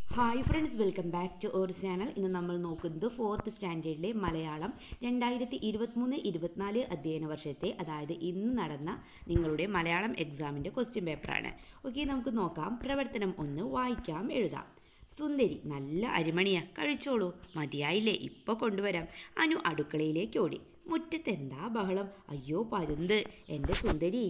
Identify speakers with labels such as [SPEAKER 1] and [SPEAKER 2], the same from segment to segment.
[SPEAKER 1] hi friends welcome back to our channel ഇന്ന് നമ്മൾ നോക്കുന്നത് ഫോർത്ത് സ്റ്റാൻഡേർഡിലെ മലയാളം രണ്ടായിരത്തി ഇരുപത്തിമൂന്ന് ഇരുപത്തിനാല് അധ്യയന വർഷത്തെ അതായത് ഇന്ന് നടന്ന നിങ്ങളുടെ മലയാളം എക്സാമിൻ്റെ ക്വസ്റ്റ്യൻ പേപ്പറാണ് ഓക്കെ നമുക്ക് നോക്കാം പ്രവർത്തനം ഒന്ന് വായിക്കാം എഴുതാം സുന്ദരി നല്ല അരിമണിയാ കഴിച്ചോളൂ മതിയായില്ലേ ഇപ്പോൾ കൊണ്ടുവരാം അനു അടുക്കളയിലേക്ക് ഓടി മുറ്റത്ത് എന്താ ബഹളം അയ്യോ പരുന്ത് എൻ്റെ സുന്ദരി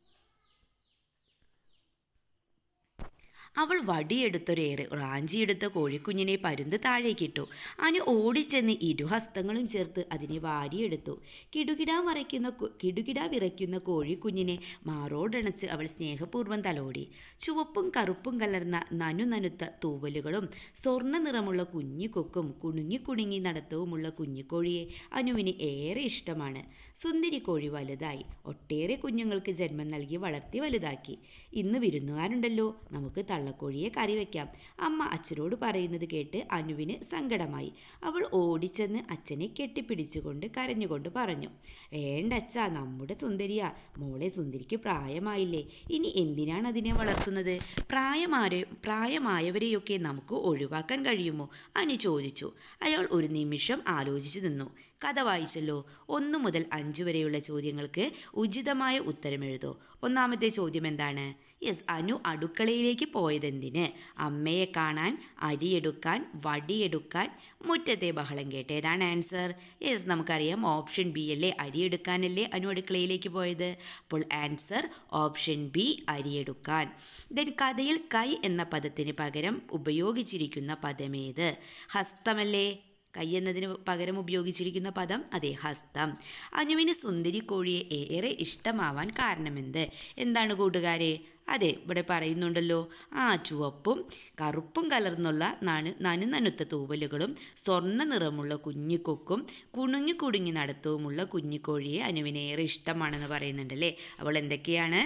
[SPEAKER 1] അവൾ വടിയെടുത്തൊരേറ് റാഞ്ചിയെടുത്ത കോഴിക്കുഞ്ഞിനെ പരുന്ത് താഴേക്കിട്ടു അനു ഓടിച്ചെന്ന് ഇരുഹസ്തങ്ങളും ചേർത്ത് അതിനെ വാരിയെടുത്തു കിടുകിടാ മറയ്ക്കുന്ന കു- കിടുകിടാ വിറയ്ക്കുന്ന കോഴിക്കുഞ്ഞിനെ മാറോടണച്ച് അവൾ സ്നേഹപൂർവ്വം തലോടി ചുവപ്പും കറുപ്പും കലർന്ന നനു നനുത്ത തൂവലുകളും സ്വർണ്ണ നിറമുള്ള കുഞ്ഞിക്കൊക്കും കുണുങ്ങി കുണുങ്ങി നടത്തവുമുള്ള കുഞ്ഞിക്കോഴിയെ അനുവിന് ഏറെ ഇഷ്ടമാണ് സുന്ദരി കോഴി വലുതായി ഒട്ടേറെ കുഞ്ഞുങ്ങൾക്ക് ജന്മം നൽകി വളർത്തി വലുതാക്കി ഇന്ന് വിരുന്നുകാരുണ്ടല്ലോ നമുക്ക് തള്ളക്കോഴിയെ കറി വയ്ക്കാം അമ്മ അച്ഛനോട് പറയുന്നത് കേട്ട് അനുവിന് സങ്കടമായി അവൾ ഓടിച്ചെന്ന് അച്ഛനെ കെട്ടിപ്പിടിച്ചുകൊണ്ട് കരഞ്ഞുകൊണ്ട് പറഞ്ഞു വേണ്ട അച്ഛാ നമ്മുടെ സുന്ദരിയാ മോളെ സുന്ദരിക്ക് പ്രായമായില്ലേ ഇനി എന്തിനാണ് അതിനെ വളർത്തുന്നത് പ്രായമാരെ പ്രായമായവരെയൊക്കെ നമുക്ക് ഒഴിവാക്കാൻ കഴിയുമോ അനു ചോദിച്ചു അയാൾ ഒരു നിമിഷം ആലോചിച്ചു നിന്നു കഥ വായിച്ചല്ലോ ഒന്നു മുതൽ അഞ്ചു വരെയുള്ള ചോദ്യങ്ങൾക്ക് ഉചിതമായ ഉത്തരം എഴുതൂ ഒന്നാമത്തെ ചോദ്യം എന്താണ് യെസ് അനു അടുക്കളയിലേക്ക് പോയതെന്തിന് അമ്മയെ കാണാൻ അരിയെടുക്കാൻ വടിയെടുക്കാൻ മുറ്റത്തെ ബഹളം കേട്ട് ഏതാണ് ആൻസർ യെസ് നമുക്കറിയാം ഓപ്ഷൻ ബി അല്ലേ അരിയെടുക്കാനല്ലേ അനു അടുക്കളയിലേക്ക് പോയത് അപ്പോൾ ആൻസർ ഓപ്ഷൻ ബി അരിയെടുക്കാൻ ദെൻ കഥയിൽ കൈ എന്ന പദത്തിന് പകരം ഉപയോഗിച്ചിരിക്കുന്ന പദമേത് ഹസ്തമല്ലേ കൈ എന്നതിന് പകരം ഉപയോഗിച്ചിരിക്കുന്ന പദം അതെ ഹസ്തം അനുവിന് സുന്ദരി കോഴിയെ ഏറെ ഇഷ്ടമാവാൻ കാരണമെന്ത് എന്താണ് കൂട്ടുകാരെ അതെ ഇവിടെ പറയുന്നുണ്ടല്ലോ ആ ചുവപ്പും കറുപ്പും കലർന്നുള്ള നനു നനു നനുത്ത തൂവലുകളും സ്വർണ്ണ നിറമുള്ള കുഞ്ഞിക്കൊക്കും കുണുങ്ങി കുടുങ്ങി നടത്തവുമുള്ള കുഞ്ഞിക്കോഴിയെ അനുവിന് ഏറെ ഇഷ്ടമാണെന്ന് പറയുന്നുണ്ടല്ലേ അവൾ എന്തൊക്കെയാണ്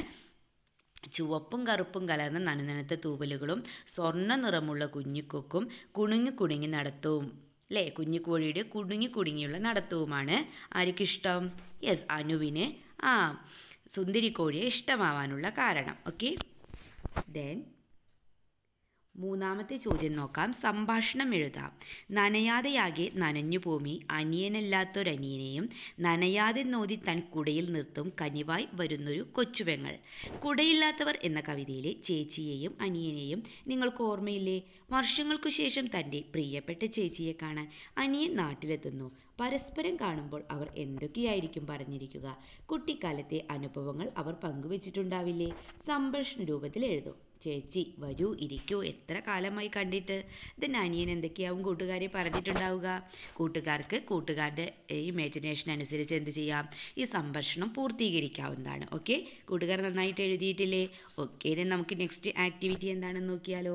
[SPEAKER 1] ചുവപ്പും കറുപ്പും കലർന്ന നനുനനത്ത തൂവലുകളും സ്വർണ്ണ നിറമുള്ള കുഞ്ഞിക്കൊക്കും കുണുങ്ങി കുടുങ്ങി നടത്തവും അല്ലേ കുഞ്ഞിക്കോഴിയുടെ കുടുങ്ങി കുടുങ്ങിയുള്ള നടത്തവുമാണ് ആർക്കിഷ്ടം യെസ് അനുവിന് ആ സുന്ദരി കോഴിയെ ഇഷ്ടമാവാനുള്ള കാരണം ഓക്കെ ദെൻ മൂന്നാമത്തെ ചോദ്യം നോക്കാം സംഭാഷണം എഴുതാം നനയാതെയാകെ നനഞ്ഞു ഭൂമി അനിയനല്ലാത്തൊരനിയനെയും നനയാതെ നോതി തൻ കുടയിൽ നിർത്തും കനിവായി വരുന്നൊരു കൊച്ചുപെങ്ങൾ കുടയില്ലാത്തവർ എന്ന കവിതയിലെ ചേച്ചിയെയും അനിയനെയും നിങ്ങൾക്ക് ഓർമ്മയില്ലേ വർഷങ്ങൾക്കു ശേഷം തൻ്റെ പ്രിയപ്പെട്ട ചേച്ചിയെ കാണാൻ അനിയൻ നാട്ടിലെത്തുന്നു പരസ്പരം കാണുമ്പോൾ അവർ എന്തൊക്കെയായിരിക്കും പറഞ്ഞിരിക്കുക കുട്ടിക്കാലത്തെ അനുഭവങ്ങൾ അവർ പങ്കുവച്ചിട്ടുണ്ടാവില്ലേ സംഭാഷണ രൂപത്തിൽ എഴുതും ചേച്ചി വരൂ ഇരിക്കൂ എത്ര കാലമായി കണ്ടിട്ട് ദെൻ അനിയൻ എന്തൊക്കെയാവും കൂട്ടുകാരെ പറഞ്ഞിട്ടുണ്ടാവുക കൂട്ടുകാർക്ക് കൂട്ടുകാരുടെ ഇമാജിനേഷൻ അനുസരിച്ച് എന്ത് ചെയ്യാം ഈ സംഭാഷണം പൂർത്തീകരിക്കാവുന്നതാണ് ഓക്കെ കൂട്ടുകാർ നന്നായിട്ട് എഴുതിയിട്ടില്ലേ ഓക്കെ ദെൻ നമുക്ക് നെക്സ്റ്റ് ആക്ടിവിറ്റി എന്താണെന്ന് നോക്കിയാലോ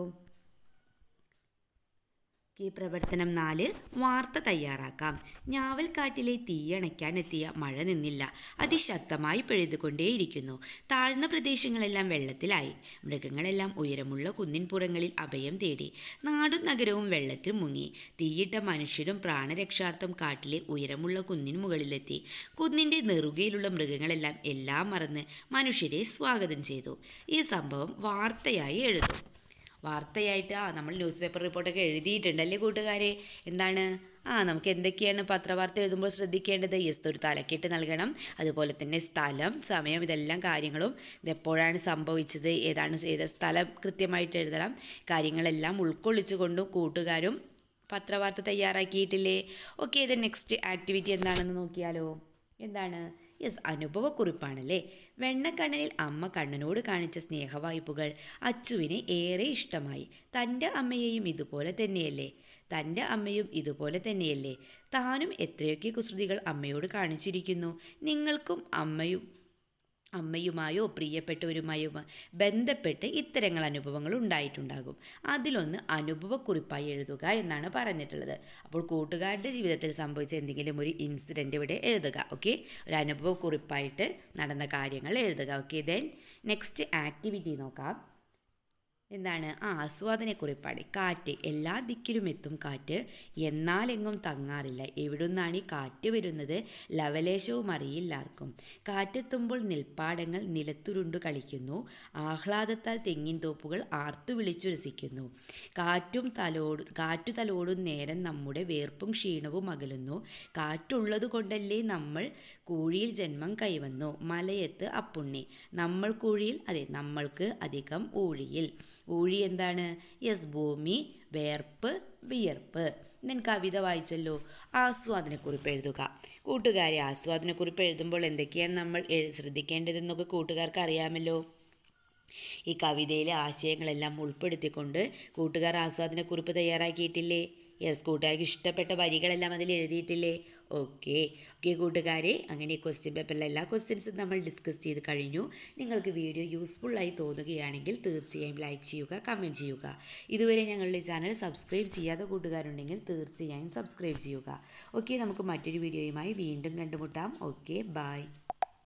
[SPEAKER 1] കെ പ്രവർത്തനം നാല് വാർത്ത തയ്യാറാക്കാം ഞാവൽക്കാട്ടിലെ തീയണയ്ക്കാനെത്തിയ മഴ നിന്നില്ല അതിശക്തമായി പെയ്തുകൊണ്ടേയിരിക്കുന്നു താഴ്ന്ന പ്രദേശങ്ങളെല്ലാം വെള്ളത്തിലായി മൃഗങ്ങളെല്ലാം ഉയരമുള്ള കുന്നിൻപുറങ്ങളിൽ അഭയം തേടി നാടും നഗരവും വെള്ളത്തിൽ മുങ്ങി തീയിട്ട മനുഷ്യരും പ്രാണരക്ഷാർത്ഥം കാട്ടിലെ ഉയരമുള്ള കുന്നിൻ മുകളിലെത്തി കുന്നിൻ്റെ നെറുകയിലുള്ള മൃഗങ്ങളെല്ലാം എല്ലാം മറന്ന് മനുഷ്യരെ സ്വാഗതം ചെയ്തു ഈ സംഭവം വാർത്തയായി എഴുതും വാർത്തയായിട്ട് ആ നമ്മൾ ന്യൂസ് പേപ്പർ റിപ്പോർട്ടൊക്കെ എഴുതിയിട്ടുണ്ടല്ലേ കൂട്ടുകാരെ എന്താണ് ആ നമുക്ക് എന്തൊക്കെയാണ് പത്രവാർത്ത എഴുതുമ്പോൾ ശ്രദ്ധിക്കേണ്ടത് യെസ് ഒരു തലക്കെട്ട് നൽകണം അതുപോലെ തന്നെ സ്ഥലം സമയം ഇതെല്ലാം കാര്യങ്ങളും ഇതെപ്പോഴാണ് സംഭവിച്ചത് ഏതാണ് ഏത് സ്ഥലം കൃത്യമായിട്ട് എഴുതണം കാര്യങ്ങളെല്ലാം ഉൾക്കൊള്ളിച്ചുകൊണ്ടും കൂട്ടുകാരും പത്രവാർത്ത തയ്യാറാക്കിയിട്ടില്ലേ ഓക്കെ ഇത് നെക്സ്റ്റ് ആക്ടിവിറ്റി എന്താണെന്ന് നോക്കിയാലോ എന്താണ് യെസ് അനുഭവക്കുറിപ്പാണല്ലേ വെണ്ണക്കണ്ണനിൽ അമ്മ കണ്ണനോട് കാണിച്ച സ്നേഹവായ്പുകൾ അച്ചുവിന് ഏറെ ഇഷ്ടമായി തൻ്റെ അമ്മയെയും ഇതുപോലെ തന്നെയല്ലേ തൻ്റെ അമ്മയും ഇതുപോലെ തന്നെയല്ലേ താനും എത്രയൊക്കെ കുസൃതികൾ അമ്മയോട് കാണിച്ചിരിക്കുന്നു നിങ്ങൾക്കും അമ്മയും അമ്മയുമായോ പ്രിയപ്പെട്ടവരുമായോ ബന്ധപ്പെട്ട് ഇത്തരങ്ങൾ അനുഭവങ്ങൾ ഉണ്ടായിട്ടുണ്ടാകും അതിലൊന്ന് അനുഭവക്കുറിപ്പായി എഴുതുക എന്നാണ് പറഞ്ഞിട്ടുള്ളത് അപ്പോൾ കൂട്ടുകാരുടെ ജീവിതത്തിൽ സംഭവിച്ച എന്തെങ്കിലും ഒരു ഇൻസിഡൻറ്റ് ഇവിടെ എഴുതുക ഓക്കെ ഒരു അനുഭവക്കുറിപ്പായിട്ട് നടന്ന കാര്യങ്ങൾ എഴുതുക ഓക്കെ ദെൻ നെക്സ്റ്റ് ആക്ടിവിറ്റി നോക്കാം എന്താണ് ആ ആസ്വാദനക്കുറിപ്പാണ് കാറ്റ് എല്ലാ ദിക്കിലും എത്തും കാറ്റ് എന്നാലെങ്ങും തങ്ങാറില്ല എവിടുന്നാണ് ഈ കാറ്റ് വരുന്നത് ലവലേശവും അറിയില്ലാർക്കും കാറ്റെത്തുമ്പോൾ നെൽപ്പാടങ്ങൾ നിലത്തുരുണ്ടു കളിക്കുന്നു ആഹ്ലാദത്താൽ തെങ്ങിൻ തോപ്പുകൾ ആർത്തു വിളിച്ചു രസിക്കുന്നു കാറ്റും തലോട് കാറ്റു തലോടും നേരം നമ്മുടെ വേർപ്പും ക്ഷീണവും അകലുന്നു കാറ്റുള്ളത് കൊണ്ടല്ലേ നമ്മൾ കൂഴിയിൽ ജന്മം കൈവന്നു മലയത്ത് അപ്പുണ്ണി നമ്മൾ കൂഴിയിൽ അതെ നമ്മൾക്ക് അധികം ഊഴിയിൽ ഊഴി എന്താണ് യെസ് ഭൂമി വേർപ്പ് വിയർപ്പ് ഞാൻ കവിത വായിച്ചല്ലോ ആസ്വാദനക്കുറിപ്പ് എഴുതുക കൂട്ടുകാരെ ആസ്വാദനക്കുറിപ്പ് എഴുതുമ്പോൾ എന്തൊക്കെയാണ് നമ്മൾ എഴു- ശ്രദ്ധിക്കേണ്ടതെന്നൊക്കെ കൂട്ടുകാർക്ക് അറിയാമല്ലോ ഈ കവിതയിലെ ആശയങ്ങളെല്ലാം ഉൾപ്പെടുത്തിക്കൊണ്ട് കൂട്ടുകാർ ആസ്വാദനക്കുറിപ്പ് തയ്യാറാക്കിയിട്ടില്ലേ യെസ് കൂട്ടുകാർക്ക് ഇഷ്ടപ്പെട്ട വരികളെല്ലാം അതിൽ എഴുതിയിട്ടില്ലേ ഓക്കെ ഓക്കെ കൂട്ടുകാരെ അങ്ങനെ ക്വസ്റ്റ്യൻ പേപ്പറിലെ എല്ലാ ക്വസ്റ്റ്യൻസും നമ്മൾ ഡിസ്കസ് ചെയ്ത് കഴിഞ്ഞു നിങ്ങൾക്ക് വീഡിയോ യൂസ്ഫുള്ളായി തോന്നുകയാണെങ്കിൽ തീർച്ചയായും ലൈക്ക് ചെയ്യുക കമൻറ്റ് ചെയ്യുക ഇതുവരെ ഞങ്ങളുടെ ചാനൽ സബ്സ്ക്രൈബ് ചെയ്യാത്ത കൂട്ടുകാരുണ്ടെങ്കിൽ തീർച്ചയായും സബ്സ്ക്രൈബ് ചെയ്യുക ഓക്കെ നമുക്ക് മറ്റൊരു വീഡിയോയുമായി വീണ്ടും കണ്ടുമുട്ടാം ഓക്കെ ബൈ